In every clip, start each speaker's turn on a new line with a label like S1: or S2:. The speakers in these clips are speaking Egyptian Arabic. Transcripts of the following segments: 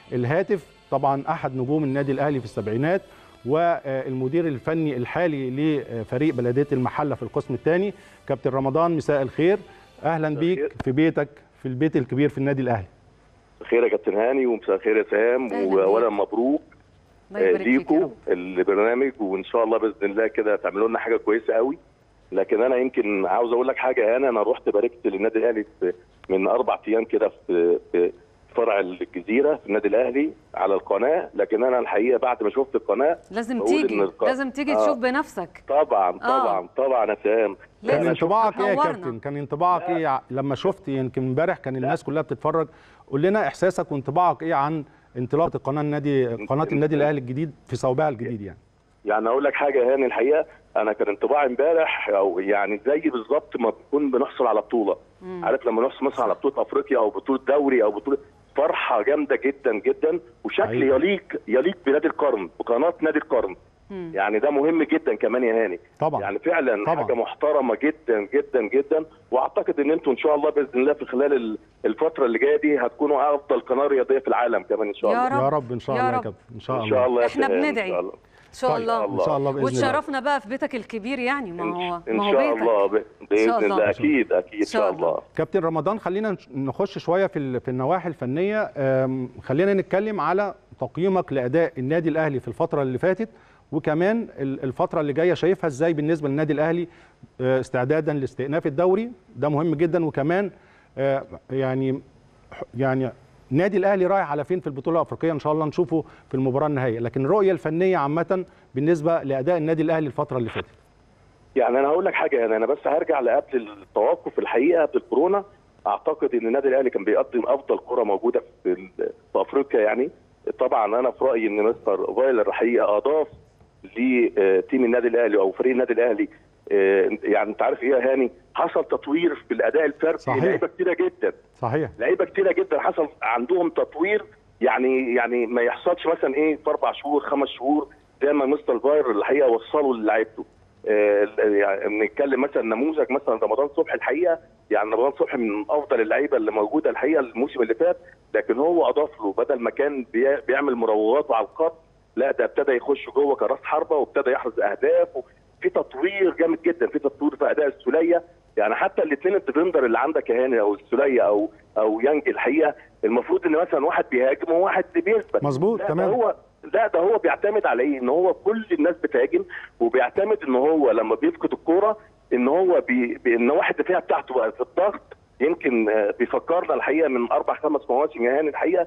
S1: الهاتف طبعا احد نجوم النادي الاهلي في السبعينات والمدير الفني الحالي لفريق بلديه المحله في القسم الثاني كابتن رمضان مساء الخير اهلا بيك في بيتك في البيت الكبير في النادي الاهلي
S2: خير يا كابتن هاني ومساء الخير يا سام واولا مبروك ليكم البرنامج وان شاء الله باذن الله كده تعملوا لنا حاجه كويسه قوي لكن انا يمكن عاوز اقول لك حاجه هاني انا رحت باركت للنادي الاهلي من اربع ايام كده في في فرع الجزيره في النادي الاهلي على القناه لكن انا الحقيقه بعد ما شفت القناه
S3: لازم تيجي الق... لازم تيجي آه تشوف بنفسك
S2: طبعا طبعا آه. طبعا يا سام
S1: كان انطباعك ايه يا كابتن كان انطباعك ايه لما شفت يمكن امبارح كان الناس كلها بتتفرج قول لنا احساسك وانطباعك ايه عن انطلاقه القناه النادي قناه النادي الاهلي الجديد في صوبها الجديد يعني
S2: يعني اقول لك حاجه هاني الحقيقه انا كان انطباعي امبارح او يعني زي بالظبط ما بنكون بنحصل على بطوله مم. عارف لما نحصل مثلا على بطوله افريقيا او بطوله دوري او بطوله فرحه جامده جدا جدا وشكل أيوة. يليق يليق بنادي القرن بقناه نادي القرن مم. يعني ده مهم جدا كمان يا هاني
S1: طبعا
S2: يعني فعلا
S1: طبعا.
S2: حاجه محترمه جدا جدا جدا واعتقد ان انتم ان شاء الله باذن الله في خلال الفتره اللي جايه دي هتكونوا افضل قناه رياضيه في العالم كمان ان شاء الله
S3: يا رب,
S1: يا رب ان شاء الله يا كابتن ان شاء الله
S2: ان شاء الله
S3: احنا بندعي ان شاء الله
S1: ان شاء الله باذن الله
S3: وتشرفنا بقى في بيتك الكبير يعني ما هو
S2: ان
S3: ما هو
S2: شاء
S3: بيتك.
S2: الله باذن الله اكيد اكيد ان شاء الله
S1: كابتن رمضان خلينا نخش شويه في في النواحي الفنيه خلينا نتكلم على تقييمك لاداء النادي الاهلي في الفتره اللي فاتت وكمان الفتره اللي جايه شايفها ازاي بالنسبه للنادي الاهلي استعدادا لاستئناف الدوري ده مهم جدا وكمان يعني يعني النادي الاهلي رايح على فين في البطوله الافريقيه ان شاء الله نشوفه في المباراه النهائيه لكن الرؤيه الفنيه عامه بالنسبه لاداء النادي الاهلي الفتره اللي فاتت
S2: يعني انا هقول لك حاجه يعني انا بس هرجع لقبل التوقف الحقيقه قبل الكورونا اعتقد ان النادي الاهلي كان بيقدم افضل كره موجوده في, في افريقيا يعني طبعا انا في رايي ان مستر فايلر الحقيقه اضاف لتيم النادي الاهلي او فريق النادي الاهلي يعني انت عارف ايه يا هاني حصل تطوير في الاداء الفردي لعيبه كتيره جدا
S1: صحيح
S2: لعيبه كتيره جدا حصل عندهم تطوير يعني يعني ما يحصلش مثلا ايه في اربع شهور خمس شهور زي ما مستر فاير الحقيقه وصلوا للعيبته آه يعني نتكلم مثلا نموذج مثلا رمضان صبحي الحقيقه يعني رمضان صبحي من افضل اللعيبه اللي موجوده الحقيقه الموسم اللي فات لكن هو اضاف له بدل ما كان بيعمل مراوغات على الخط لا ده ابتدى يخش جوه كراس حربه وابتدى يحرز اهداف في تطوير جامد جدا في تطوير في اداء السوليه يعني حتى الاثنين الديفندر اللي عندك يا هاني او السوليه او او يانج الحقيقه المفروض ان مثلا واحد بيهاجم وواحد بيثبت
S1: مظبوط تمام
S2: هو لا ده هو بيعتمد على ايه؟ ان هو كل الناس بتهاجم وبيعتمد ان هو لما بيفقد الكوره ان هو بي... بي... ان واحد الدفاع بتاعته بقى في الضغط يمكن بيفكرنا الحقيقه من اربع خمس مواسم يا هاني الحقيقه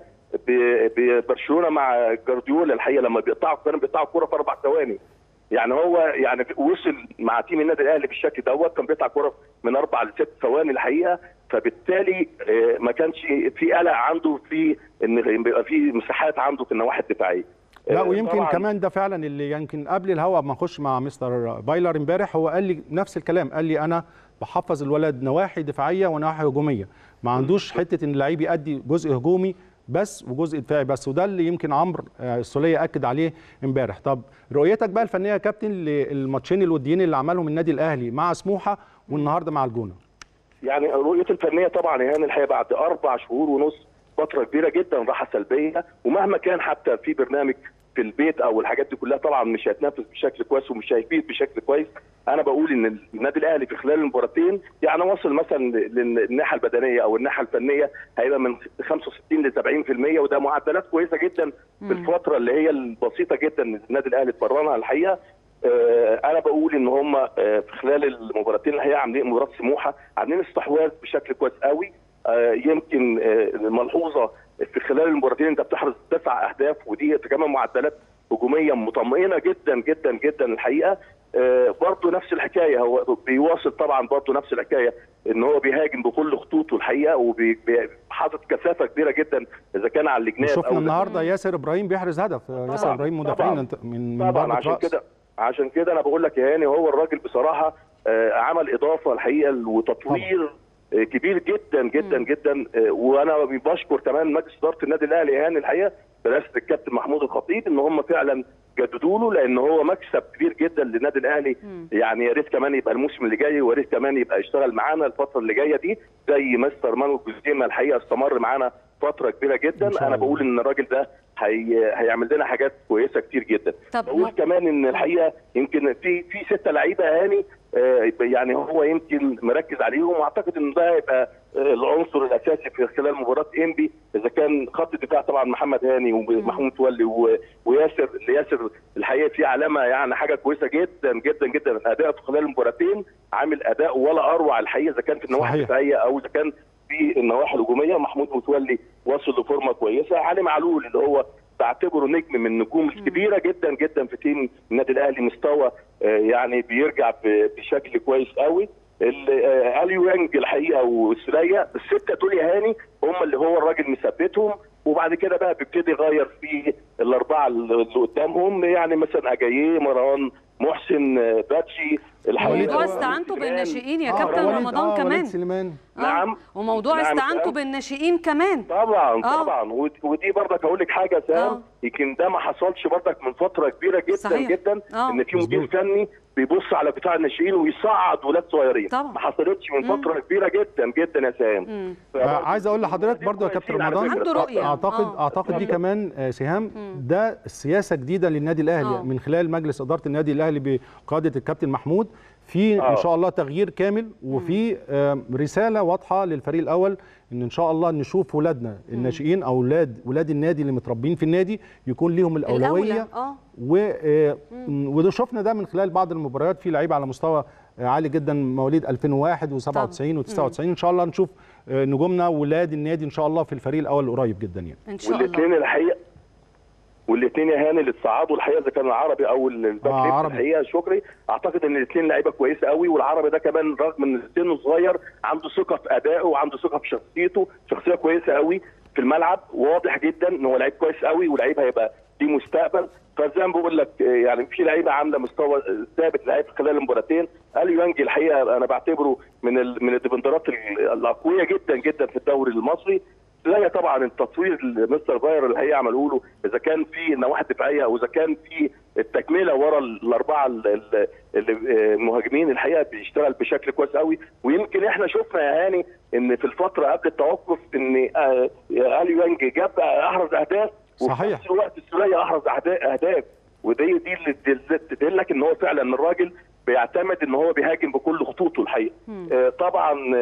S2: ببرشلونه مع جارديولا الحقيقه لما بيقطعوا كانوا بيقطعوا الكوره في اربع ثواني يعني هو يعني وصل مع تيم النادي الاهلي بالشكل دوت كان بيقطع كوره من اربع لست ثواني الحقيقه فبالتالي ما كانش في قلق عنده في ان بيبقى في مساحات عنده في النواحي الدفاعيه
S1: لا ويمكن كمان ده فعلا اللي يمكن قبل الهوا ما نخش مع مستر بايلر امبارح هو قال لي نفس الكلام قال لي انا بحفظ الولد نواحي دفاعيه ونواحي هجوميه ما عندوش حته ان اللعيب يأدي جزء هجومي بس وجزء دفاعي بس وده اللي يمكن عمرو السوليه اكد عليه امبارح طب رؤيتك بقى الفنيه يا كابتن للماتشين الوديين اللي عملهم النادي الاهلي مع سموحه والنهارده مع الجونه
S2: يعني رؤيتي الفنيه طبعا يا هاني الحقيقه بعد اربع شهور ونص فتره كبيره جدا راحه سلبيه ومهما كان حتى في برنامج في البيت او الحاجات دي كلها طبعا مش هيتنافس بشكل كويس ومش هيفيد بشكل كويس انا بقول ان النادي الاهلي في خلال المباراتين يعني وصل مثلا للناحيه البدنيه او الناحيه الفنيه هيبقى من 65 ل 70% وده معدلات كويسه جدا في الفتره اللي هي البسيطه جدا النادي الاهلي اتمرنها الحقيقه انا بقول ان هم في خلال المباراتين اللي هي عاملين مباراه سموحه عاملين استحواذ بشكل كويس قوي يمكن ملحوظه في خلال المباراتين انت بتحرز تسع اهداف ودي كمان معدلات هجوميه مطمئنه جدا جدا جدا الحقيقه برضه نفس الحكايه هو بيواصل طبعا برضه نفس الحكايه ان هو بيهاجم بكل خطوطه الحقيقه وحاطط كثافه كبيره جدا اذا كان على الجناب
S1: شفنا النهارده ياسر ابراهيم بيحرز هدف ياسر ابراهيم مدافعين من
S2: من طبعا عشان كده عشان كده انا بقول لك يا هاني هو الراجل بصراحه عمل اضافه الحقيقه وتطوير طبعا. كبير جدا جدا م. جدا وانا بشكر كمان مجلس اداره النادي الاهلي هاني الحقيقه برئاسه الكابتن محمود الخطيب ان هم فعلا جددوا له لان هو مكسب كبير جدا للنادي الاهلي م. يعني يا ريت كمان يبقى الموسم اللي جاي ويا ريت كمان يبقى يشتغل معانا الفتره اللي جايه دي زي مستر مانو جوزيما الحقيقه استمر معانا فتره كبيره
S1: إن
S2: جدا
S1: شاء
S2: انا
S1: الله.
S2: بقول ان الراجل ده هي... هيعمل لنا حاجات كويسه كتير جدا
S3: طب
S2: بقول
S3: ما-
S2: كمان ان الحقيقه يمكن في في سته لعيبه هاني آه، يعني هو يمكن مركز عليهم واعتقد ان ده هيبقى آه، العنصر الاساسي في خلال مباراه انبي اذا كان خط الدفاع طبعا محمد هاني ومحمود متولي و- وياسر ياسر الحقيقه في علامه يعني حاجه كويسه جدا جدا جدا اداء في خلال المباراتين عامل اداء ولا اروع الحقيقه اذا كان في النواحي
S1: صحيح.
S2: الدفاعيه او اذا كان في النواحي الهجوميه محمود متولي وصل لفورمه كويسه علي معلول اللي هو بعتبره نجم من النجوم الكبيره جدا جدا في تيم النادي الاهلي مستوى آه، يعني بيرجع ب- بشكل كويس قوي ال- آه، اليو يانج الحقيقه والسليه السته دول يا هاني هم اللي هو الراجل مثبتهم وبعد كده بقى بيبتدي يغير في الاربعه اللي قدامهم يعني مثلا اجاييه مروان محسن آه، باتشي الحقيقه
S3: موضوع استعنتوا بالناشئين يا
S1: آه،
S3: كابتن
S1: وليد-
S3: رمضان
S1: آه، وليد
S3: كمان
S1: سليمان
S3: آه،
S2: نعم.
S3: وموضوع
S2: نعم،
S3: استعنتوا
S2: سلام.
S3: بالناشئين كمان
S2: طبعا
S3: آه.
S2: طبعا ود- ودي برضك هقول لك حاجه يا سام
S3: آه.
S2: يمكن ده ما حصلش برضك من فتره كبيره جدا
S3: صحيح.
S2: جدا
S3: آه.
S2: ان في مدير
S1: مظبوط.
S2: فني بيبص على بتاع الناشئين ويصعد ولاد صغيرين
S3: طبعا.
S2: ما حصلتش من فتره كبيره جدا جدا يا سام
S3: مم.
S1: آه، عايز اقول لحضرتك برضو يا كابتن رمضان
S3: عنده رؤية.
S1: اعتقد
S3: آه.
S1: اعتقد دي كمان آه، سهام ده سياسه جديده للنادي الاهلي
S3: آه.
S1: من خلال مجلس اداره النادي الاهلي بقياده الكابتن محمود في
S2: آه.
S1: ان شاء الله تغيير كامل وفي آه، رساله واضحه للفريق الاول ان ان شاء الله نشوف ولادنا الناشئين او اولاد ولاد النادي اللي متربيين في النادي يكون ليهم الاولويه
S3: الأولى، آه.
S1: و آه، وده شفنا ده من خلال بعض المباريات في لعيبه على مستوى آه، عالي جدا مواليد 2001 و97 و99 ان شاء الله نشوف آه، نجومنا ولاد النادي ان شاء الله في الفريق الاول قريب جدا يعني
S3: ان شاء الله
S2: والاثنين الحقيقه والاثنين يا هاني اللي اتصعدوا الحقيقه اذا كان العربي او الباك
S1: آه،
S2: ليفت
S1: عربي.
S2: الحقيقه شكري اعتقد ان الاثنين لعيبه كويسه قوي والعربي ده كمان رغم ان سنه صغير عنده ثقه في ادائه وعنده ثقه في شخصيته شخصيه كويسه قوي في الملعب واضح جدا ان هو لعيب كويس قوي ولعيب هيبقى ليه مستقبل فزي ما بقول لك آه، يعني في لعيبه عامله مستوى ثابت لعيب خلال المباراتين اليو يانج الحقيقه انا بعتبره من ال... من الديفندرات ال- الاقوياء جدا جدا في الدوري المصري لا طبعا التطوير اللي مستر فاير اللي هي عملوه له اذا كان في النواحي الدفاعيه او اذا كان في التكمله ورا الاربعه ال- ال- ال- المهاجمين الحقيقه بيشتغل بشكل كويس قوي ويمكن احنا شفنا يا هاني ان في الفتره قبل التوقف ان آه، اليو يانج جاب احرز اهداف وفي
S1: صحيح.
S2: نفس الوقت السوليه احرز أهدا- اهداف ودي دي اللي تدل- تدلك ان هو فعلا الراجل بيعتمد ان هو بيهاجم بكل خطوطه الحقيقه آه طبعا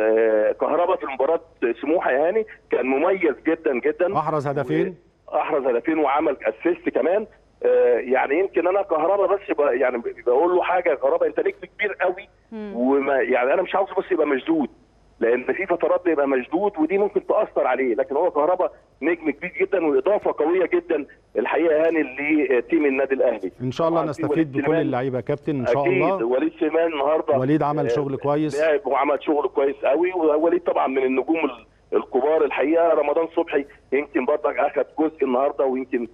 S2: آه كهربا في مباراه سموحه يا هاني كان مميز جدا جدا
S1: احرز هدفين
S2: احرز هدفين وعمل اسيست كمان آه يعني يمكن انا كهربا بس ب- يعني بقول له حاجه كهربا انت نجم كبير قوي وما يعني انا مش عاوزه بس يبقى مشدود لان في فترات بيبقى مشدود ودي ممكن تاثر عليه لكن هو كهربا نجم كبير جدا واضافه قويه جدا الحقيقه هاني لتيم النادي الاهلي
S1: ان شاء الله
S2: طبعاً في
S1: نستفيد
S2: وليد
S1: بكل
S2: سليمان.
S1: اللعيبه يا كابتن ان شاء
S2: اكيد
S1: الله
S2: وليد سليمان النهارده
S1: وليد عمل
S2: آه،
S1: شغل كويس.
S2: لعب وعمل شغل كويس قوي ووليد طبعا من النجوم ال- الكبار الحقيقه رمضان صبحي يمكن برضك اخذ جزء النهارده ويمكن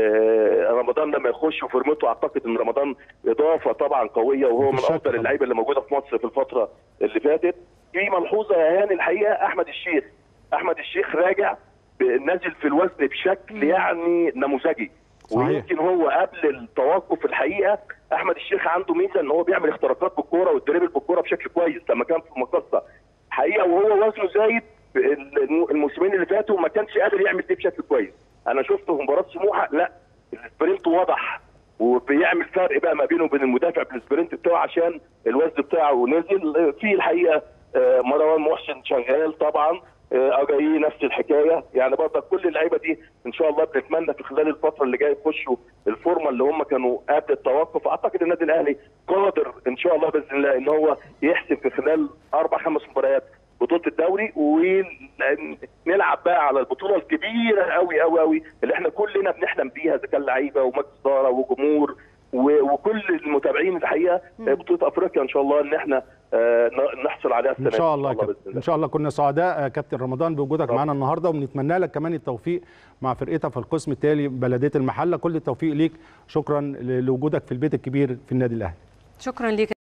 S2: آه، رمضان لما يخش وفورمته اعتقد ان رمضان اضافه طبعا قويه وهو من
S1: مفيش شك
S2: افضل
S1: طبعاً.
S2: اللعيبه اللي موجوده في مصر في الفتره اللي فاتت في ملحوظه يا هاني الحقيقه احمد الشيخ احمد الشيخ راجع ب- نازل في الوزن بشكل يعني نموذجي
S1: صحيح.
S2: ويمكن هو قبل التوقف الحقيقه احمد الشيخ عنده ميزه ان هو بيعمل اختراقات بالكوره والدريبل بالكوره بشكل كويس لما كان في مقصه حقيقه وهو وزنه زايد الم- الموسمين اللي فاتوا ما كانش قادر يعمل دي بشكل كويس انا شفته في مباراه سموحه لا السبرنت واضح وبيعمل فرق بقى ما بينه وبين المدافع في السبرنت بتاعه عشان الوزن بتاعه نزل في الحقيقه آه، مروان محسن شغال طبعا آه، اجاييه نفس الحكايه يعني برضه كل اللعيبه دي ان شاء الله بنتمنى في خلال الفتره اللي جايه يخشوا الفورمه اللي هم كانوا قبل التوقف اعتقد النادي الاهلي قادر ان شاء الله باذن الله ان هو يحسم في خلال اربع خمس مباريات بطوله الدوري ونلعب بقى على البطوله الكبيره قوي قوي قوي اللي احنا كلنا بنحلم بيها اذا كان لعيبه ومجلس اداره وجمهور و- وكل المتابعين الحقيقه بطوله افريقيا ان شاء الله ان احنا آه، ن- نحصل عليها السنه
S1: ان
S2: دي
S1: شاء الله يا
S2: بإذن
S1: كابتن ان شاء الله كنا سعداء آه، كابتن رمضان بوجودك معانا النهارده وبنتمنى لك كمان التوفيق مع فرقتك في القسم التالي بلديه المحله كل التوفيق ليك شكرا ل- لوجودك في البيت الكبير في النادي الاهلي
S3: شكرا ليك